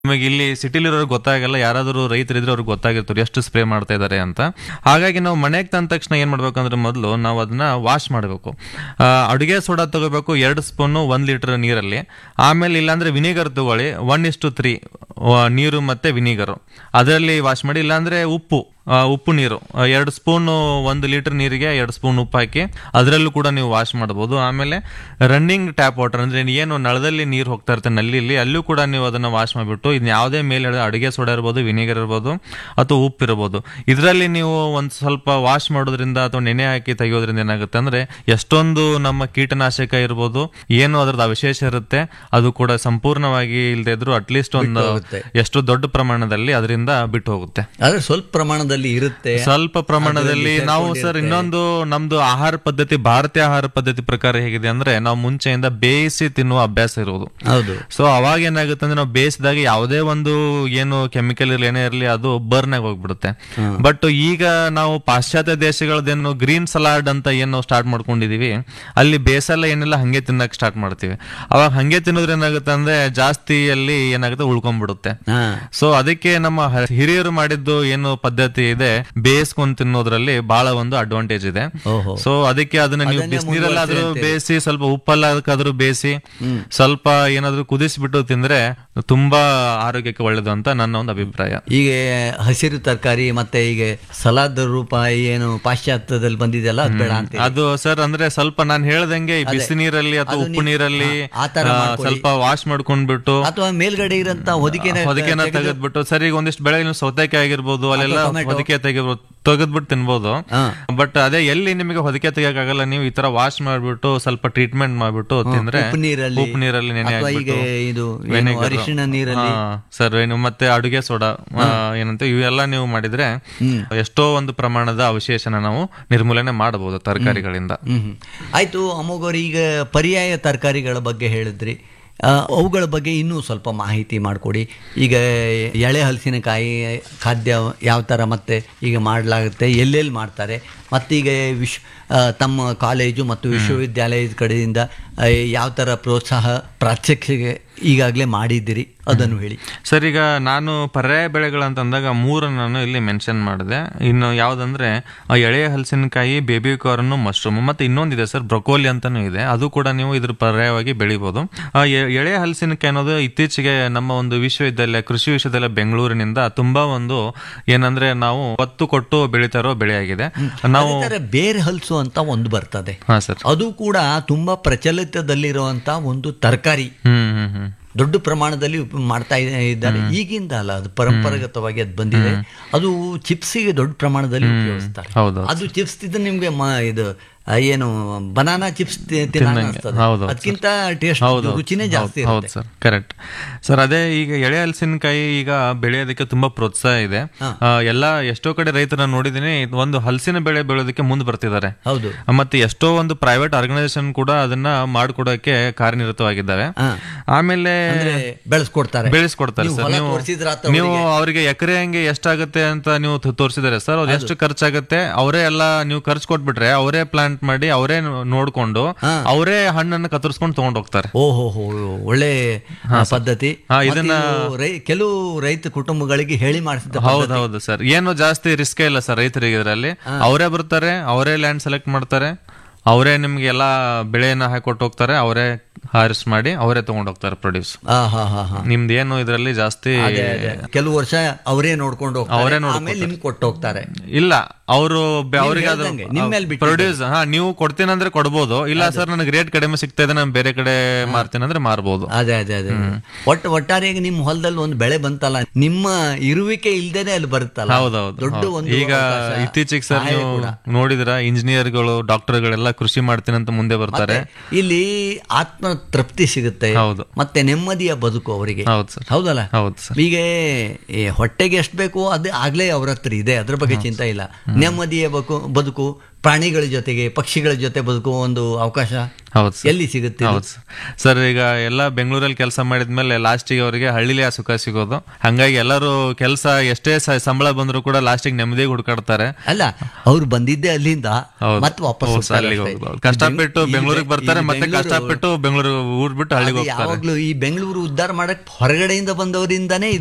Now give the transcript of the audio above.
ನಿಮಗೆ ಇಲ್ಲಿ ಸಿಟಿಲಿರೋರು ಗೊತ್ತಾಗಲ್ಲ ಯಾರಾದರೂ ರೈತರಿದ್ರೆ ಅವ್ರಿಗೆ ಗೊತ್ತಾಗಿರ್ತಾರೆ ಎಷ್ಟು ಸ್ಪ್ರೇ ಮಾಡ್ತಾ ಇದ್ದಾರೆ ಅಂತ ಹಾಗಾಗಿ ನಾವು ಮನೆಗೆ ತಂದ ತಕ್ಷಣ ಏನ್ ಮಾಡ್ಬೇಕಂದ್ರೆ ಮೊದಲು ನಾವು ಅದನ್ನ ವಾಶ್ ಮಾಡಬೇಕು ಅಡುಗೆ ಸೋಡಾ ತಗೋಬೇಕು ಎರಡು ಸ್ಪೂನು ಒಂದ್ ಲೀಟರ್ ನೀರಲ್ಲಿ ಆಮೇಲೆ ಇಲ್ಲಾಂದ್ರೆ ವಿನಿಗರ್ ತಗೊಳ್ಳಿ ಒನ್ ಇಷ್ಟು ತ್ರೀ ನೀರು ಮತ್ತೆ ವಿನಿಗರ್ ಅದರಲ್ಲಿ ವಾಶ್ ಮಾಡಿ ಇಲ್ಲಾಂದ್ರೆ ಉಪ್ಪು ಆ, ಉಪ್ಪು ನೀರು ಆ, ಎರಡು ಸ್ಪೂನ್ ಒಂದು ಲೀಟರ್ ನೀರಿಗೆ ಎರಡು ಸ್ಪೂನ್ ಉಪ್ಪು ಹಾಕಿ ಅದರಲ್ಲೂ ಕೂಡ ನೀವು ವಾಶ್ ಮಾಡಬಹುದು ಆಮೇಲೆ ರನ್ನಿಂಗ್ ಟ್ಯಾಪ್ ವಾಟರ್ ಅಂದ್ರೆ ಏನು ನಳದಲ್ಲಿ ನೀರು ಹೋಗ್ತಾ ಇರುತ್ತೆ ನಲ್ಲಿಲಿ ಅಲ್ಲೂ ಕೂಡ ನೀವು ಅದನ್ನ ವಾಶ್ ಮಾಡಿಬಿಟ್ಟು ಇನ್ನು ಯಾವುದೇ ಮೇಲೆ ಅಡುಗೆ ಸೋಡಾ ಇರ್ಬೋದು ವಿನಿಗರ್ ಇರ್ಬೋದು ಅಥವಾ ಉಪ್ಪು ಇರ್ಬೋದು ಇದರಲ್ಲಿ ನೀವು ಒಂದು ಸ್ವಲ್ಪ ವಾಶ್ ಮಾಡೋದ್ರಿಂದ ಅಥವಾ ನೆನೆ ಹಾಕಿ ತೆಗೆಯೋದ್ರಿಂದ ಏನಾಗುತ್ತೆ ಅಂದ್ರೆ ಎಷ್ಟೊಂದು ನಮ್ಮ ಕೀಟನಾಶಕ ಇರ್ಬೋದು ಏನು ಅದ್ರದ್ದು ಅವಶೇಷ ಇರುತ್ತೆ ಅದು ಕೂಡ ಸಂಪೂರ್ಣವಾಗಿ ಇಲ್ಲದೆ ಇದ್ರು ಅಟ್ಲೀಸ್ಟ್ ಒಂದು ಹೋಗುತ್ತೆ. ಎಷ್ಟು ದೊಡ್ಡ ಪ್ರಮಾಣದಲ್ಲಿ ಅದರಿಂದ ಬಿಟ್ಟು ಹೋಗುತ್ತೆ ಆದ್ರೆ ಸ್ವಲ್ಪ ಪ್ರಮಾಣದಲ್ಲಿ ಇರುತ್ತೆ ಸ್ವಲ್ಪ ಪ್ರಮಾಣದಲ್ಲಿ ಅದ್ರಲ್ಲಿ ನಾವು ಸರ್ ಇನ್ನೊಂದು ನಮ್ದು ಆಹಾರ ಪದ್ಧತಿ ಭಾರತೀಯ ಆಹಾರ ಪದ್ಧತಿ ಪ್ರಕಾರ ಹೇಗಿದೆ ಅಂದ್ರೆ ನಾವು ಮುಂಚೆಯಿಂದ ಬೇಯಿಸಿ ತಿನ್ನುವ ಅಭ್ಯಾಸ ಇರೋದು ಹೌದು ಸೊ ಅವಾಗ ಏನಾಗುತ್ತೆ ಅಂದ್ರೆ ನಾವು ಬೇಯಿಸಿದಾಗ ಯಾವುದೇ ಒಂದು ಏನು ಕೆಮಿಕಲ್ ಇರಲಿ ಏನೇ ಇರಲಿ ಅದು ಬರ್ನ್ ಆಗಿ ಹೋಗ್ಬಿಡುತ್ತೆ ಬಟ್ ಈಗ ನಾವು ಪಾಶ್ಚಾತ್ಯ ದೇಶಗಳದ್ದೇನು ಗ್ರೀನ್ ಸಲಾಡ್ ಅಂತ ಏನು ನಾವು ಸ್ಟಾರ್ಟ್ ಮಾಡ್ಕೊಂಡಿದೀವಿ ಅಲ್ಲಿ ಬೇಸಲ್ಲ ಏನೆಲ್ಲ ಹಂಗೆ ತಿನ್ನಕ್ ಸ್ಟಾರ್ಟ್ ಮಾಡ್ತೀವಿ ಅವಾಗ ಹಂಗೆ ತಿನ್ನೋದ್ರೆ ಏನಾಗುತ್ತೆ ಅಂದ್ರೆ ಜಾಸ್ತಿಯಲ್ಲಿ ಏನಾಗುತ್ತೆ ಉಳ್ಕೊಂಡ್ಬಿಡುತ್ತೆ ಹಾ ಸೊ ಅದಕ್ಕೆ ನಮ್ಮ ಹ- ಹಿರಿಯರು ಮಾಡಿದ್ದು ಏನು ಪದ್ಧತಿ ಇದೆ ಬೇಯಿಸ್ಕೊಂಡು ತಿನ್ನೋದ್ರಲ್ಲಿ ಬಹಳ ಒಂದು ಅಡ್ವಾಂಟೇಜ್ ಇದೆ ಓಹೋ ಸೊ ಅದಕ್ಕೆ ಅದನ್ನ ನೀವು ಅದನ್ನೇ ಬಿಸಿನೀರಲ್ಲಾದ್ರೂ ಮುಂದುವರ್ಸಿ ಬೇಯಿಸಿ ಸ್ವಲ್ಪ ಉಪ್ಪಲ್ಲಾದ್ರೂ ಬೇಯಿಸಿ ಸ್ವಲ್ಪ ಏನಾದ್ರೂ ಕುದಿಸ್ಬಿಟ್ಟು ತಿಂದ್ರೆ ತುಂಬಾ ಆರೋಗ್ಯಕ್ಕೆ ಒಳ್ಳೇದು ಅಂತ ನನ್ನ ಒಂದು ಅಭಿಪ್ರಾಯ ಈಗ ಹಸಿರು ತರಕಾರಿ ಮತ್ತೆ ಈಗ ಸಲಾದ್ ರೂಪ ಏನು ಪಾಶ್ಚಾತ್ಯದಲ್ಲಿ ಬಂದಿದೆಯಲ್ಲ ಅದು ಬೇಡ ಅಂತ ಅದು ಸರ್ ಅಂದ್ರೆ ಸ್ವಲ್ಪ ನಾನು ಹೇಳ್ದಂಗೆ ಈ ಬಿಸಿ ನೀರಲ್ಲಿ ಅಥವಾ ಅದು ಉಪ್ಪು ನೀವು- ನೀರಲ್ಲಿ ಆ ತರ ಆ, ಮಾಡ್ಕೊಳ್ಳಿ. ಸ್ವಲ್ಪ ವಾಶ್ ಮಾಡ್ಕೊಂಡ್ಬಿಟ್ಟು ಅಥವಾ ಮೇಲ್ಗಡೆ ಇರಂತ ಹೊದಿಕೆನ ಹೊದಿಕೆನ ತೆಗೆದ್ಬಿಟ್ಟು ಸರಿ ಈಗ ಒಂದಿಷ್ಟು ಬೆಳೆ ನೀವು ಸೌತೆಕಾಯಿ ಆಗಿರ್ಬೋದು ಅಲ್ಲೆಲ್ಲ ಟೊಮೆಟೊ. ಹೊದಿಕೆ ತೆಗಿಬೋದು ತೆಗೆದ್ಬಿಟ್ಟು ತಿನ್ಬೋದು ಹಾ. ಬಟ್ ಅದೇ ಎಲ್ಲಿ ನಿಮಗೆ ಹೊದಿಕೆ ತೆಗಿಯಕ್ಕಾಗಲ್ಲ ನೀವು ಈ ತರ ವಾಶ್ ಮಾಡ್ಬಿಟ್ಟು ಸ್ವಲ್ಪ ಟ್ರೀಟ್ಮೆಂಟ್ ಮಾಡ್ಬಿಟ್ಟು ತಿಂದ್ರೆ ಉಪ್ಪು ನೀರಲ್ಲಿ ಉಪ್ಪು ನೀರಲ್ಲಿ ನೆನೆ ಅಥವಾ ಈಗ ಹಾಕ್ಬಿಟ್ಟು ಇದು ಏನು vinegar. ಅರಿಶಿಣ ನೀರಲ್ಲಿ ಹಾ, ಸರ್ ಏನು ಮತ್ತೆ ಅಡುಗೆ ಸೋಡಾ ಆ, ಏನಂತ ಇವೆಲ್ಲ ನೀವು ಮಾಡಿದ್ರೆ ಎಷ್ಟೋ ಒಂದು ಪ್ರಮಾಣದ ಅವಶೇಷನ ನಾವು ನಿರ್ಮೂಲನೆ ಮಾಡಬಹುದು ತರಕಾರಿಗಳಿಂದ ಹ್ಮ್ ಹ್ಮ್. ಆಯ್ತು ಅಮೋಘವ್ರು ಈಗ ಪರ್ಯಾಯ ತರಕಾರಿಗಳ ಬಗ್ಗೆ ಹೇಳಿದ್ರಿ ಆ, ಅವುಗಳ ಬಗ್ಗೆ ಇನ್ನೂ ಸ್ವಲ್ಪ ಮಾಹಿತಿ ಮಾಡಿಕೊಡಿ ಈಗ ಎಳೆ ಹಲಸಿನಕಾಯಿ ಖಾದ್ಯ ಯಾವ ಥರ ಮತ್ತೆ ಈಗ ಮಾಡಲಾಗುತ್ತೆ ಎಲ್ಲೆಲ್ಲಿ ಮಾಡ್ತಾರೆ ಮತ್ತೀಗ ವಿಶ್ ಆ, ತಮ್ಮ ಕಾಲೇಜು ಮತ್ತು ವಿಶ್ವವಿದ್ಯಾಲಯದ ಕಡೆಯಿಂದ ಆ, ಯಾವ ಥರ ಪ್ರೋತ್ಸಾಹ ಪ್ರಾತ್ಯಕ್ಷಿಕೆ ಈಗಾಗಲೇ ಮಾಡಿದ್ದೀರಿ ಅದನ್ನು ಹೇಳಿ ಸರ್ ಈಗ ನಾನು ಪರ್ಯಾಯ ಬೆಳೆಗಳಂತ ಅಂದಾಗ ಮೂರು ನಾನು ಇಲ್ಲಿ ಮೆನ್ಷನ್ ಮಾಡಿದೆ ಇನ್ನು ಯಾವ್ದಂದ್ರೆ ಆ ಎಳೆಯ ಹಲಸಿನಕಾಯಿ ಬೇಬಿ ಕಾರ್ನ್ ಮಶ್ರೂಮ್ ಮತ್ತೆ ಇನ್ನೊಂದಿದೆ ಸರ್ ಬ್ರೊಕೋಲಿ ಅಂತಾನು ಇದೆ ಅದು ಕೂಡ ನೀವು ಇದ್ರ ಪರ್ಯಾಯವಾಗಿ ಬೆಳಿಬಹುದು ಆ ಎ- ಎಳೆಯ ಹಲಸಿನಕಾಯಿ ಅನ್ನೋದು ಇತ್ತೀಚೆಗೆ ನಮ್ಮ ಒಂದು ವಿಶ್ವವಿದ್ಯಾಲಯ ಕೃಷಿ ವಿಶ್ವವಿದ್ಯಾಲಯ ಬೆಂಗಳೂರಿನಿಂದ ತುಂಬಾ ಒಂದು ಏನಂದ್ರೆ ನಾವು ಒತ್ತು ಕೊಟ್ಟು ಬೆಳೀತಾ ಇರೋ ಬೆಳೆಯಾಗಿದೆ ನಾವು ಅದೇ ಥರ ಬೇರೆ ಹಲಸು ಅಂತ ಒಂದು ಬರ್ತದೆ ಹಾ ಸರ್ ಅದು ಕೂಡ ತುಂಬಾ ಪ್ರಚಲಿತದಲ್ಲಿರುವಂತ ಒಂದು ತರಕಾರಿ ಹ್ಮ್ ಹ್ಮ್ ಹ್ಮ್ ದೊಡ್ಡ ಪ್ರಮಾಣದಲ್ಲಿ ಉಪ- ಮಾಡ್ತಾ ಇ- ಇದ್ದಾರೆ ಈಗಿಂದ ಅಲ್ಲ ಅದು ಪರಂಪರಾಗತವಾಗಿ ಅದು ಬಂದಿದೆ ಅದು ಚಿಪ್ಸಿಗೆ ದೊಡ್ಡ ಪ್ರಮಾಣದಲ್ಲಿ ಉಪಯೋಗಿಸ್ತಾರೆ ಹೌದು ಅದು ಚಿಪ್ಸ್ ತಿಂದ್ರೆ ನಿಮ್ಗೆ ಮ- ಇದು ಆ, ಏನು ಬನಾನಾ ಚಿಪ್ಸ್ ಹೌದು, ಹೌದು. ಅದಕ್ಕಿಂತ ಟೇಸ್ಟ್ ರುಚಿನೇ ಜಾಸ್ತಿ ಹೌದು ಇರುತ್ತೆ ಸರ್ ಕರೆಕ್ಟ್ ಸರ್ ಅದೇ ಈಗ ಎಳೆ ಹಲಸಿನಕಾಯಿ ಈಗ ಬೆಳೆಯೋದಕ್ಕೆ ತುಂಬಾ ಪ್ರೋತ್ಸಾಹ ಇದೆ ಆ, ಎಲ್ಲ ಎಷ್ಟೋ ಕಡೆ ರೈತರನ್ನ ನೋಡಿದೀನಿ ಒಂದು ಹಲಸಿನ ಬೆಳೆ ಬೆಳೆಯೋದಕ್ಕೆ ಮುಂದೆ ಬರ್ತಿದ್ದಾರೆ ಹೌದು ಮತ್ತೆ ಎಷ್ಟೋ ಒಂದು ಪ್ರೈವೇಟ್ ಆರ್ಗನೈಸೇಷನ್ ಕೂಡ ಅದನ್ನ ಮಾಡ್ಕೊಡಕ್ಕೆ ಕಾರ್ಯನಿರತವಾಗಿದ್ದಾವೆ ಹಾ. ಆಮೇಲೆ ಅಂದ್ರೆ ಬೆಳೆಸ್ಕೊಡ್ತಾರೆ ಬೆಳೆಸ್ಕೊಡ್ತಾರೆ ನೀವು ಸರ್ ಹೊಲ ನೀವು ತೋರ್ಸಿದ್ರ ಆತ ನೀವು ಅವರಿಗೆ ಎಕರೆ ಹಂಗೆ ಎಷ್ಟಾಗುತ್ತೆ ಅಂತ ನೀವು ತ- ತೋರಿಸಿದ್ದಾರೆ ಸರ್ ಅವ್ರು ಎಷ್ಟು ಖರ್ಚಾಗುತ್ತೆ ಅವರೇ ಎಲ್ಲ ನೀವು ಖರ್ಚು ಕೊಟ್ಬಿಟ್ರೆ ಅವರೇ ಪ್ಲಾಂಟ್ ಮಾಡಿ ಅವರೇ ನೋಡ್ಕೊಂಡು ಅವರೇ ಹಣ್ಣನ್ನು ಕತ್ತರಿಸ್ಕೊಂಡು ತಗೊಂಡ್ ಹೋಗ್ತಾರೆ ಓಹೋ ಹೋ ಒಳ್ಳೆ ಆ, ಪದ್ಧತಿ ಹಾ, ಮತ್ತೆ ಇದನ್ನ- ಇದು ರೈ- ಕೆಲವು ರೈತ ಕುಟುಂಬಗಳಿಗೆ ಹೇಳಿ ಮಾಡಿಸಿದ ಹೌದು ಹೌದು ಸರ್ ಏನು ಜಾಸ್ತಿ ರಿಸ್ಕ್ ಇಲ್ಲ ಸರ್ ರೈತರಿಗೆ ಇದರಲ್ಲಿ ಅವರೇ ಬರ್ತಾರೆ ಅವರೇ ಲ್ಯಾಂಡ್ ಸೆಲೆಕ್ಟ್ ಮಾಡ್ತಾರೆ ಅವರೇ ನಿಮ್ಗೆ ಎಲ್ಲಾ ಬೆಳೆಯನ್ನ ಹಾಕೊಟ್ಟು ಹೋಗ್ತಾರೆ ಅವರೇ ಹಾರ್ವೆಸ್ಟ್ ಮಾಡಿ ಅವರೇ ತಗೊಂಡ್ ಹೋಗ್ತಾರೆ ಪ್ರೊಡ್ಯೂಸ್ ಹಾ ಹಾ ಹಾ ಹಾ ನಿಮ್ದು ಏನು ಇದರಲ್ಲಿ ಜಾಸ್ತಿ ಅದೇ ಅದೇ ಕೆಲವು ವರ್ಷ ಅವರೇ ನೋಡ್ಕೊಂಡು ಹೋಗ್ತಾರೆ ಆಮೇಲೆ ನಿಮ್ಗೆ ಕೊಟ್ಟು ಹೋಗ್ತಾರೆ ಇಲ್ಲ ಅವರು ಅವರಿಗೆ ಅದು ಹೇಳ್ದಂಗೆ, ನಿಮ್ ಮೇಲ್ ಬಿಟ್ಟಿದ್ದು. ಪ್ರೊಡ್ಯೂಸ್ ಹಾ ನೀವು ಕೊಡ್ತೀನಿ ಅಂದ್ರೆ ಕೊಡ್ಬೋದು ಇಲ್ಲ ಸರ್ ನನಗೆ ರೇಟ್ ಕಡಿಮೆ ಸಿಗ್ತಾ ಇದೆ ನಾನು ಬೇರೆ ಕಡೆ ಮಾರ್ತೀನಿ ಅಂದ್ರೆ ಮಾರ್ಬೋದು ಅದೇ ಅದೇ ಅದೇ ಒಟ್ಟು ಒಟ್ಟಾರೆಯಾಗಿ ನಿಮ್ಮ ಹೊಲದಲ್ಲಿ ಒಂದು ಬೆಳೆ ಬಂತಲ್ಲ ನಿಮ್ಮ ಇರುವಿಕೆ ಇಲ್ದೇನೆ ಅಲ್ಲಿ ಬರುತ್ತಲ್ಲ ಹೌದೌದು ದೊಡ್ಡ ಹೌದು. ಒಂದು ಈಗ ಅವಕಾಶ, ಇತ್ತೀಚೆಗೆ ಸರ್ ಸಹಾಯ ನೀವು ಕೂಡ. ನೋಡಿದ್ರ ಇಂಜಿನಿಯರ್ಗಳು ಡಾಕ್ಟರ್ಗಳೆಲ್ಲ ಕೃಷಿ ಮಾಡ್ತೀನಿ ಅಂತ ಮುಂದೆ ಬರ್ತಾರೆ ಇಲ್ಲಿ ಆತ್ಮ ತೃಪ್ತಿ ಸಿಗುತ್ತೆ ಹೌದು. ಮತ್ತೆ ನೆಮ್ಮದಿಯ ಬದುಕು ಅವರಿಗೆ ಹೌದು ಸರ್ ಹೌದಲ್ಲ ಹೌದು ಸರ್ ಈಗ ಈ ಹೊಟ್ಟೆಗೆ ಎಷ್ಟು ಬೇಕೋ ಅದು ಆಗ್ಲೇ ಅವ್ರ ಹತ್ರ ಇದೆ ಅದ್ರ ಬಗ್ಗೆ ಚಿಂತೆ ಇಲ್ಲ ನೆಮ್ಮದಿಯ ಬದುಕು ಬದುಕು ಪ್ರಾಣಿಗಳ ಜೊತೆಗೆ ಪಕ್ಷಿಗಳ ಜೊತೆ ಬದುಕುವ ಒಂದು ಅವಕಾಶ ಹೌದು ಸರ್ ಎಲ್ಲಿ ಸಿಗುತ್ತೆ ಇದು? ಹೌದು ಸರ್. ಸರ್ ಈಗ ಎಲ್ಲ ಬೆಂಗಳೂರಲ್ಲಿ ಕೆಲಸ ಮಾಡಿದ್ಮೇಲೆ ಲಾಸ್ಟಿಗೆ ಅವರಿಗೆ ಹಳ್ಳಿಲೇ ಆ ಸುಖ ಸಿಗೋದು ಹಂಗಾಗಿ ಎಲ್ಲರೂ ಕೆಲಸ ಎಷ್ಟೇ ಸ- ಸಂಬಳ ಬಂದರೂ ಕೂಡ ಲಾಸ್ಟಿಗೆ ನೆಮ್ಮದಿಗೆ ಹುಡುಕಾಡ್ತಾರೆ ಅಲ್ಲ ಅವ್ರು ಬಂದಿದ್ದೆ ಅಲ್ಲಿಂದ ಹೌದು. ಮತ್ತೆ ವಾಪಸ್ ಹೌದು ಸರ್, ಹೋಗ್ತಾರೆ ಅಲ್ಲಿಗೆ ಅಷ್ಟೇ. ಹೋಗ್ಬೋದು. ಕಷ್ಟಪಟ್ಟು ಈ ಬೆಂಗಳೂರಿಗೆ ಬೆಂಗ್- ಬರ್ತಾರೆ ಈ ಮತ್ತೆ ಬೆಂಗಳೂರು- ಕಷ್ಟಪಟ್ಟು ಬೆಂಗಳೂರು ಊರ್ ಬಿಟ್ಟು ಹಳ್ಳಿಗೆ ಅದು ಹೋಗ್ತಾರೆ ಯಾವಾಗ್ಲೂ ಈ ಬೆಂಗಳೂರು ಉದ್ಧಾರ ಮಾಡಕ್ ಹೊರಗಡೆಯಿಂದ ಬಂದವರಿಂದಾನೇ